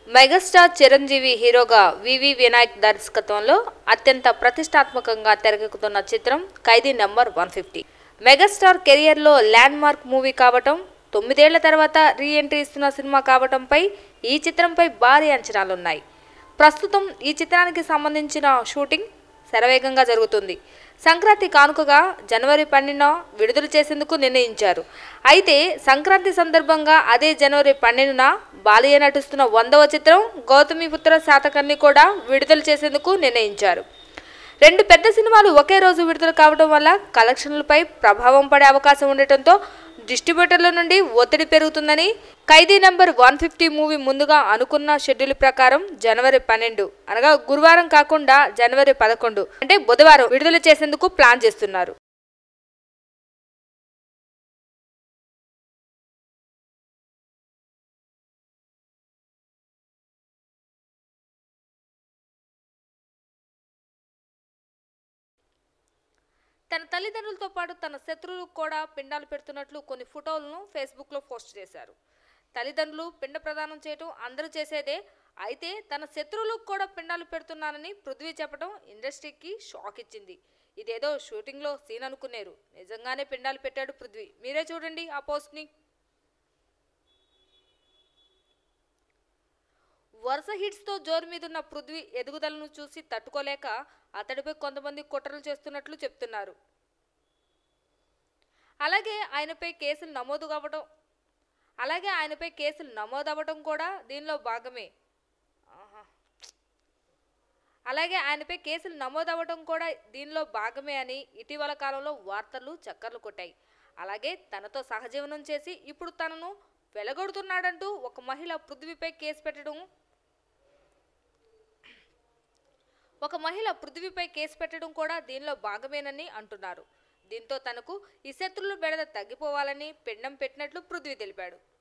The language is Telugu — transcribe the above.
మెగాస్టార్ చిరంజీవి హీరోగా వివి వినాయక్ దర్శకత్వంలో అత్యంత ప్రతిష్టాత్మకంగా తెరకెక్కుతున్న చిత్రం Khaidi number one fifty megastar కెరియర్లో ల్యాండ్ మార్క్ మూవీ కావటం తొమ్మిదేళ్ల తర్వాత రీ ఎంట్రీ ఇస్తున్న సినిమా కావటంపై ఈ చిత్రంపై భారీ అంచనాలున్నాయి ప్రస్తుతం ఈ చిత్రానికి సంబంధించిన షూటింగ్ శరవేగంగా జరుగుతుంది సంక్రాంతి కానుకగా జనవరి పన్నెండున విడుదల చేసేందుకు నిర్ణయించారు అయితే సంక్రాంతి సందర్భంగా అదే జనవరి పన్నెండున బాలయ్య నటిస్తున్న వందవ చిత్రం గౌతమిపుత్ర శాతకర్ణి కూడా విడుదల చేసేందుకు నిర్ణయించారు రెండు పెద్ద సినిమాలు ఒకే రోజు విడుదల కావడం వల్ల కలెక్షన్లపై ప్రభావం పడే అవకాశం ఉండటంతో డిస్ట్రిబ్యూటర్ల నుండి ఒత్తిడి పెరుగుతుందని Khaidi number one fifty movie ముందుగా అనుకున్న షెడ్యూల్ ప్రకారం జనవరి పన్నెండు అనగా గురువారం కాకుండా జనవరి పదకొండు అంటే బుధవారం విడుదల చేసేందుకు ప్లాన్ చేస్తున్నారు తన తల్లిదండ్రులతో పాటు తన శత్రువులకు కూడా పిండాలు పెడుతున్నట్లు కొన్ని ఫోటోలను ఫేస్బుక్లో పోస్ట్ చేశారు తల్లిదండ్రులు పిండ ప్రదానం చేయటం అందరూ చేసేదే అయితే తన శత్రువులకు కూడా పిండాలు పెడుతున్నానని పృథ్వీ చెప్పడం ఇండస్ట్రీకి షాక్ ఇచ్చింది ఇదేదో షూటింగ్లో సీన్ అనుకున్నారు నిజంగానే పిండాలు పెట్టాడు పృథ్వీ మీరే చూడండి ఆ పోస్ట్ని వరుస హిట్స్తో జోరు మీదున్న పృథ్వీ ఎదుగుదలను చూసి తట్టుకోలేక అతడిపై కొంతమంది కుట్రలు చేస్తున్నట్లు చెప్తున్నారు అలాగే ఆయనపై కేసులు నమోదు కావడం అలాగే ఆయనపై కేసులు నమోదవ్వడం కూడా దీనిలో భాగమే ఆహా. అలాగే ఆయనపై కేసులు నమోదవ్వడం కూడా దీనిలో భాగమే అని ఇటీవల కాలంలో వార్తలు చక్కర్లు కొట్టాయి అలాగే తనతో సహజీవనం చేసి ఇప్పుడు తనను వెలగొడుతున్నాడంటూ ఒక మహిళ పృథ్వీపై కేసు పెట్టడం ఒక మహిళ పృథ్వీపై కేసు పెట్టడం కూడా దీనిలో భాగమేనని అంటున్నారు దీంతో తనకు ఈ శత్రువుల బెడద తగ్గిపోవాలని పిండం పెట్టినట్లు పృథ్వీ తెలిపాడు